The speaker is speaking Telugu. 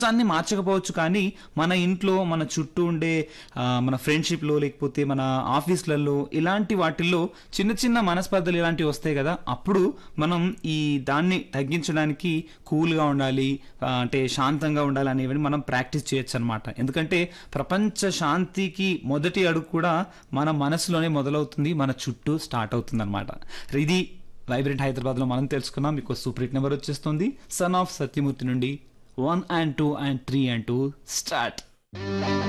మొత్తాన్ని మార్చకపోవచ్చు కానీ మన ఇంట్లో మన చుట్టూ ఉండే ఆ, మన ఫ్రెండ్షిప్లో లేకపోతే మన ఆఫీస్లలో ఇలాంటి వాటిల్లో చిన్న చిన్న మనస్పర్ధలు ఇలాంటివి వస్తాయి కదా అప్పుడు మనం ఈ దాన్ని తగ్గించడానికి కూల్గా ఉండాలి ఆ, అంటే శాంతంగా ఉండాలి అనేవి మనం ప్రాక్టీస్ చేయొచ్చు అనమాట ఎందుకంటే ప్రపంచ శాంతికి మొదటి అడుగు కూడా మన మనసులోనే మొదలవుతుంది మన చుట్టూ స్టార్ట్ అవుతుంది అనమాట ఇది వైబ్రెంట్ హైదరాబాద్లో మనం తెలుసుకున్నాం మీకు సూపర్ హిట్ నెంబర్ వచ్చేస్తుంది సన్ ఆఫ్ సత్యమూర్తి నుండి one and two and three and two start